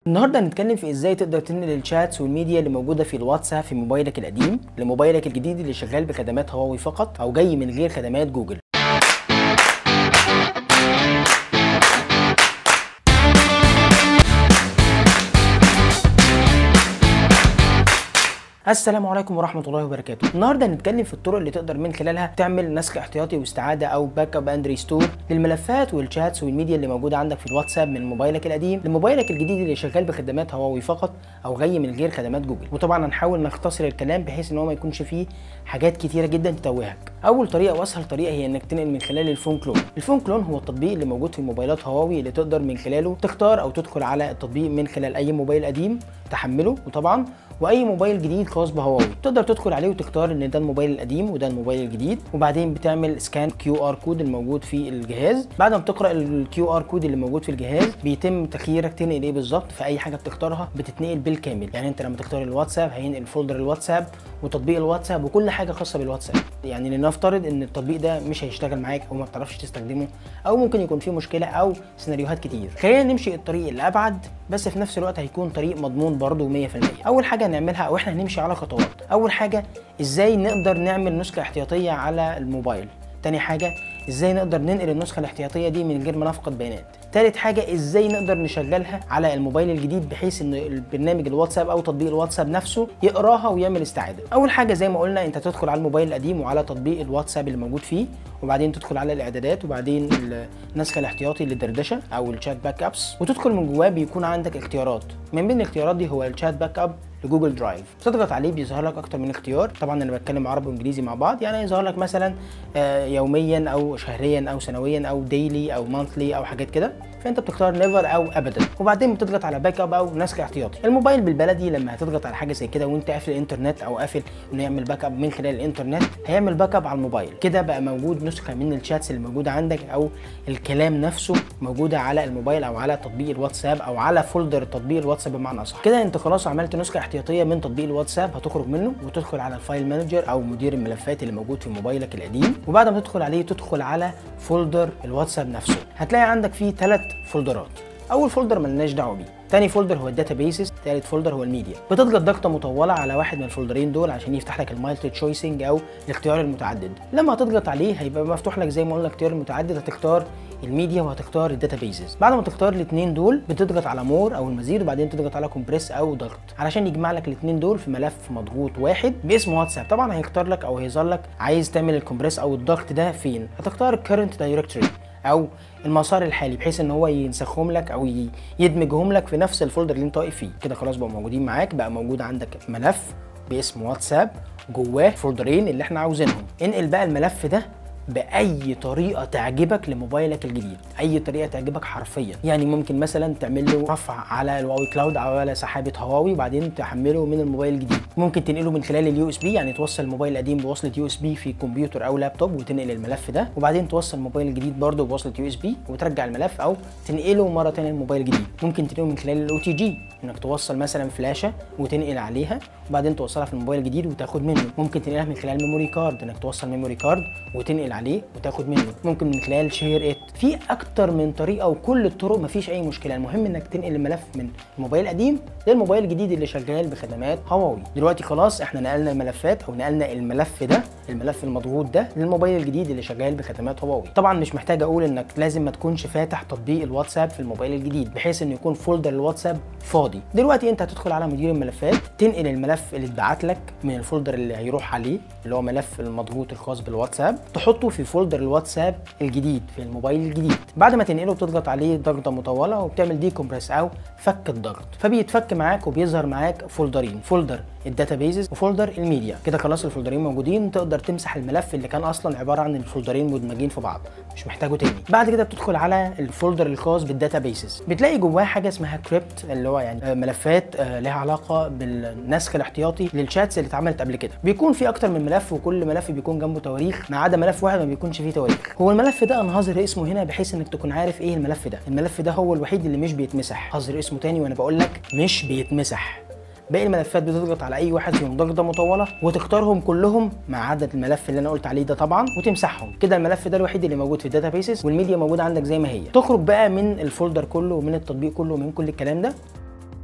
النهارده هنتكلم في ازاي تقدر تنقل الشاتس والميديا اللي موجوده في الواتساب في موبايلك القديم لموبايلك الجديد اللي شغال بخدمات هواوي فقط او جاي من غير خدمات جوجل السلام عليكم ورحمة الله وبركاته. النهارده هنتكلم في الطرق اللي تقدر من خلالها تعمل نسخ احتياطي واستعادة أو باك اب اند ريستور للملفات والشاتس والميديا اللي موجودة عندك في الواتساب من موبايلك القديم لموبايلك الجديد اللي شغال بخدمات هواوي فقط أو جاي من غير خدمات جوجل. وطبعا هنحاول نختصر الكلام بحيث إن هو ما يكونش فيه حاجات كتيرة جدا تتوهك. أول طريقة وأسهل طريقة هي إنك تنقل من خلال الفون كلون. الفون كلون هو التطبيق اللي موجود في موبايلات هواوي اللي تقدر من خلاله تختار أو تدخل على التطبيق من خلال أي موبايل قديم تحمله وطبعا واي موبايل جديد خاص بهواوي تقدر تدخل عليه وتختار ان ده الموبايل القديم وده الموبايل الجديد وبعدين بتعمل سكان كيو ار كود الموجود في الجهاز بعد ما بتقرا الكيو ار كود اللي موجود في الجهاز بيتم تخييرك تنقل ايه بالظبط في اي حاجه بتختارها بتتنقل بالكامل يعني انت لما تختار الواتساب هينقل فولدر الواتساب وتطبيق الواتساب وكل حاجه خاصه بالواتساب يعني لنفترض ان التطبيق ده مش هيشتغل معاك او ما بتعرفش تستخدمه او ممكن يكون فيه مشكله او سيناريوهات كتير خلينا نمشي الطريق الابعد بس في نفس الوقت هيكون طريق مضمون برضه 100% اول حاجه نعملها او احنا هنمشي على خطوات اول حاجه ازاي نقدر نعمل نسخه احتياطيه على الموبايل تاني حاجه ازاي نقدر ننقل النسخه الاحتياطيه دي من غير ما نفقد بيانات تالت حاجه ازاي نقدر نشغلها على الموبايل الجديد بحيث ان البرنامج الواتساب او تطبيق الواتساب نفسه يقراها ويعمل استعاده اول حاجه زي ما قلنا انت تدخل على الموبايل القديم وعلى تطبيق الواتساب اللي موجود فيه وبعدين تدخل على الاعدادات وبعدين النسخ الاحتياطي للدردشه او الشات باك ابس وتدخل من جواه بيكون عندك اختيارات من بين الاختيارات دي هو الشات باك اب لجوجل درايف تضغط عليه بيظهر لك اكتر من اختيار طبعا انا بتكلم عربي وانجليزي مع بعض يعني يظهر لك مثلا يوميا او شهريا او سنويا او ديلي او مانثلي او حاجات كده فانت بتختار نيفر او ابدا وبعدين بتضغط على باك اب او نسخ احتياطي الموبايل بالبلدي لما هتضغط على حاجه زي كده وانت قافل الانترنت او قافل انه يعمل باك اب من خلال الانترنت هيعمل باك اب على الموبايل كده بقى موجود نسخه من الشاتس اللي موجوده عندك او الكلام نفسه موجوده على الموبايل او على تطبيق الواتساب او على فولدر تطبيق الواتساب بمعنى اصح كده انت خلاص عملت نسخه احتياطيه من تطبيق الواتساب هتخرج منه وتدخل على الفايل مانجر او مدير الملفات اللي موجود في موبايلك القديم وبعد ما تدخل عليه تدخل على فولدر الواتساب نفسه هتلاقي عندك فيه ثلاث فولدرات اول فولدر ملناش دعوه بيه تاني فولدر هو الداتا بيسز تالت فولدر هو الميديا بتضغط ضغطه مطوله على واحد من الفولدرين دول عشان يفتح لك المالتي تشويسنج او الاختيار المتعدد لما هتضغط عليه هيبقى مفتوح لك زي ما قلنا الاختيار المتعدد هتختار الميديا وهتختار الداتا بيسز بعد ما تختار الاثنين دول بتضغط على مور او المزيد وبعدين تضغط على كومبريس او ضغط علشان يجمع لك الاثنين دول في ملف مضغوط واحد باسم واتساب طبعا هيختار لك او هيظهر لك عايز تعمل الكومبريس او الضغط ده فين هتختار الكرنت دايركتوري او المسار الحالي بحيث ان هو ينسخهم لك او يدمجهم لك في نفس الفولدر اللي انت واقف فيه كده خلاص بقوا موجودين معاك بقى موجود عندك ملف باسم واتساب جواه فولدرين اللي احنا عاوزينهم انقل بقى الملف ده باي طريقه تعجبك لموبايلك الجديد اي طريقه تعجبك حرفيا يعني ممكن مثلا تعمل له رفع على الهواوي كلاود او على سحابه هواوي وبعدين تحمله من الموبايل الجديد ممكن تنقله من خلال اليو اس بي يعني توصل الموبايل القديم بوصله يو اس بي في كمبيوتر او لابتوب وتنقل الملف ده وبعدين توصل الموبايل الجديد برده بوصله يو اس بي وترجع الملف او تنقله مره ثانيه الموبايل الجديد ممكن تنقله من خلال الاو تي جي انك توصل مثلا فلاشه وتنقل عليها وبعدين توصلها في الموبايل الجديد وتاخد منه ممكن تنقلها من خلال ميموري كارد انك توصل ميموري كارد وتنقل عليه وتاخد منه ممكن من خلال شير ات في اكتر من طريقه وكل الطرق مفيش اي مشكله المهم انك تنقل الملف من الموبايل القديم للموبايل الجديد اللي شغال بخدمات هواوي دلوقتي خلاص احنا نقلنا الملفات او نقلنا الملف ده الملف المضغوط ده للموبايل الجديد اللي شغال بخدمات هواوي طبعا مش محتاج اقول انك لازم ما تكونش فاتح تطبيق الواتساب في الموبايل الجديد بحيث انه يكون فولدر الواتساب فاضي دلوقتي انت هتدخل على مدير الملفات تنقل الملف اللي اتبعت لك من الفولدر اللي هيروح عليه اللي هو ملف المضغوط الخاص بالواتساب تحطه في فولدر الواتساب الجديد في الموبايل الجديد بعد ما تنقله بتضغط عليه ضغطه مطوله وبتعمل دي كومبريس او فك الضغط فبيتفك معاك وبيظهر معاك فولدرين فولدر الداتا بيزز وفولدر الميديا كده خلاص الفولدرين موجودين تقدر تمسح الملف اللي كان اصلا عباره عن الفولدرين مدمجين في بعض مش محتاجه تاني بعد كده بتدخل على الفولدر الخاص بالداتا بيزز بتلاقي جواه حاجه اسمها كريبت اللي هو يعني ملفات لها علاقه بالنسخ الاحتياطي للشاتس اللي اتعملت قبل كده بيكون في اكتر من ملف وكل ملف بيكون جنبه تواريخ ما عدا ملف واحد ما بيكونش فيه تواريخ هو الملف ده انا هظهر اسمه هنا بحيث انك تكون عارف ايه الملف ده الملف ده هو الوحيد اللي مش بيتمسح هظهر اسمه تاني وانا بقول لك مش بيتمسح باقي الملفات بتضغط على اي واحد فيهم ضغطه مطوله وتختارهم كلهم ما عدا الملف اللي انا قلت عليه ده طبعا وتمسحهم كده الملف ده الوحيد اللي موجود في الداتا بيسز والميديا موجوده عندك زي ما هي تخرج بقى من الفولدر كله ومن التطبيق كله ومن كل الكلام ده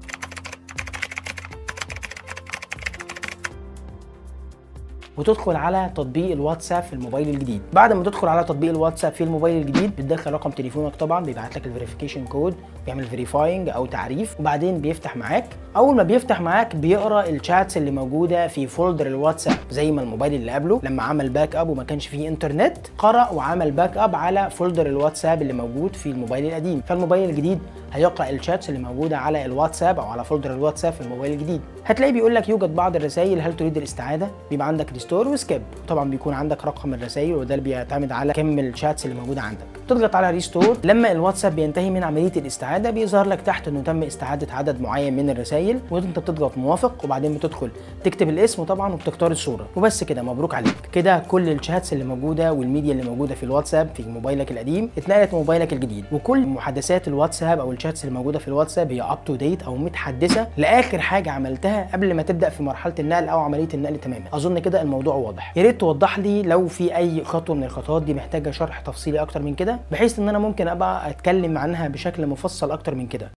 وتدخل على تطبيق الواتساب في الموبايل الجديد بعد ما تدخل على تطبيق الواتساب في الموبايل الجديد بتدخل رقم تليفونك طبعا بيبعت لك الفيريفيكيشن كود بيعمل فيريفاينج او تعريف وبعدين بيفتح معاك اول ما بيفتح معاك بيقرا الشاتس اللي موجوده في فولدر الواتساب زي ما الموبايل اللي قبله لما عمل باك اب وما كانش فيه انترنت قرا وعمل باك اب على فولدر الواتساب اللي موجود في الموبايل القديم فالموبايل الجديد هيقرا الشاتس اللي موجوده على الواتساب او على فولدر الواتساب في الموبايل الجديد هتلاقي بيقول لك يوجد بعض الرسائل هل تريد الاستعاده بيبقى عندك ريستور وسكيب طبعا بيكون عندك رقم الرسائل وده اللي بيعتمد على كم الشاتس اللي موجوده عندك تضغط على ريستور لما الواتساب بينتهي من عمليه الاستعاده بيظهر لك تحت انه تم استعاده عدد معين من الرسائل وانت بتضغط موافق وبعدين بتدخل تكتب الاسم طبعا وبتختار الصوره وبس كده مبروك عليك كده كل الشاتس اللي موجوده والميديا اللي موجوده في الواتساب في موبايلك القديم اتنقلت موبايلك الجديد وكل محادثات الواتساب او الشاتس اللي موجوده في الواتساب هي اب تو ديت او متحدثه لاخر حاجه عملتها قبل ما تبدا في مرحله النقل او عمليه النقل تماما اظن كده الموضوع واضح يا ريت توضح لي لو في اي خطوه من الخطوات دي محتاجه شرح تفصيلي اكتر من كده بحيث ان انا ممكن ابقى اتكلم عنها بشكل مفصل اكتر من كده